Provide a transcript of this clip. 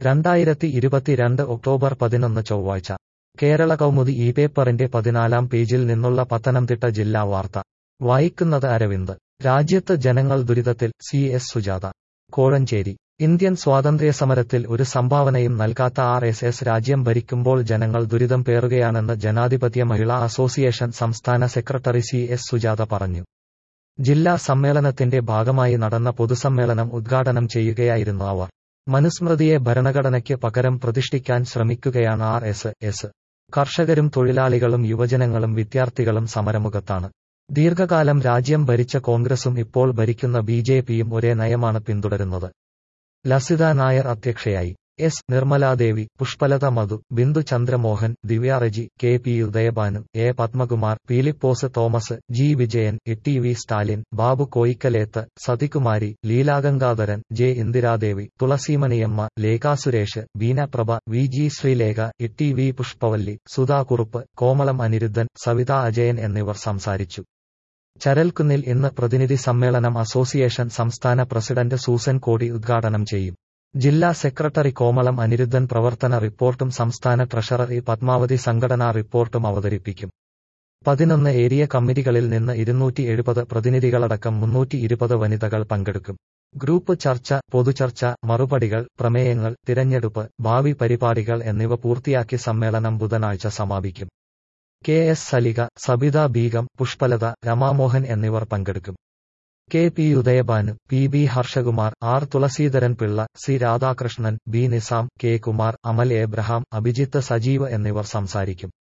രണ്ടായിരത്തി ഇരുപത്തിരണ്ട് ഒക്ടോബർ പതിനൊന്ന് ചൊവ്വാഴ്ച കേരള കൗമുദി ഈ പേപ്പറിന്റെ പതിനാലാം പേജിൽ നിന്നുള്ള പത്തനംതിട്ട ജില്ലാ വാർത്ത വായിക്കുന്നത് അരവിന്ദ് രാജ്യത്ത് ജനങ്ങൾ ദുരിതത്തിൽ C S Sujatha Kozhencherry Indian സ്വാതന്ത്ര്യസമരത്തിൽ ഒരു സംഭാവനയും നൽകാത്ത ആർ എസ് എസ് രാജ്യം ഭരിക്കുമ്പോൾ ജനങ്ങൾ ദുരിതം പേറുകയാണെന്ന് ജനാധിപത്യ മഹിളാ അസോസിയേഷൻ സംസ്ഥാന സെക്രട്ടറി സി എസ് സുജാത പറഞ്ഞു ജില്ലാ സമ്മേളനത്തിന്റെ ഭാഗമായി നടന്ന പൊതുസമ്മേളനം ഉദ്ഘാടനം ചെയ്യുകയായിരുന്നു അവർ മനുസ്മൃതിയെ ഭരണഘടനയ്ക്ക് പകരം പ്രതിഷ്ഠിക്കാൻ ശ്രമിക്കുകയാണ് ആർ എസ് എസ് കർഷകരും തൊഴിലാളികളും യുവജനങ്ങളും വിദ്യാർത്ഥികളും സമരമുഖത്താണ് ദീർഘകാലം രാജ്യം ഭരിച്ച കോൺഗ്രസും ഇപ്പോൾ ഭരിക്കുന്ന ബി ജെ പിയും ഒരേ നയമാണ് പിന്തുടരുന്നത് ലസിത നായർ അധ്യക്ഷയായി S Nirmaladevi Pushpalatha Madhu Bindu Chandramohan Divyareji K P Udayabhanu A Padmakumar Peelipose Thomas G Vijayan E T V Stalin Babu Koyikkaleth Sathikumari Leelagangadharan J Indiradevi Thulaseemaniyamma Lekha Suresh Beenaprabha V G Sreelekha E T V Pushpavalli Sudha Kurup Komalam Anirudhan Savitha Ajayan എന്നിവർ സംസാരിച്ചു ചരൽക്കുന്നിൽ ഇന്ന് പ്രതിനിധി സമ്മേളനം അസോസിയേഷൻ സംസ്ഥാന പ്രസിഡന്റ് സൂസൻ കോടി ഉദ്ഘാടനം ചെയ്യും ജില്ലാ സെക്രട്ടറി കോമളം അനിരുദ്ധൻ പ്രവർത്തന റിപ്പോർട്ടും സംസ്ഥാന ട്രഷറർ ഇ പത്മാവതി സംഘടനാ റിപ്പോർട്ടും അവതരിപ്പിക്കും പതിനൊന്ന് ഏരിയ കമ്മിറ്റികളിൽ നിന്ന് ഇരുന്നൂറ്റി എഴുപത് പ്രതിനിധികളടക്കം മുന്നൂറ്റി ഇരുപത് വനിതകൾ പങ്കെടുക്കും ഗ്രൂപ്പ് ചർച്ച പൊതുചർച്ച മറുപടികൾ പ്രമേയങ്ങൾ തിരഞ്ഞെടുപ്പ് ഭാവി പരിപാടികൾ എന്നിവ പൂർത്തിയാക്കി സമ്മേളനം ബുധനാഴ്ച സമാപിക്കും കെ എസ് സലിക സബിത ബീഗം പുഷ്പലത രമാമോഹൻ എന്നിവർ പങ്കെടുക്കും K P Udayabhanu P B Harshakumar R Thulaseedharan Pillai C Radhakrishnan B Nizam K Kumar Amal Abraham Abhijith Sajeev എന്നിവർ സംസാരിക്കും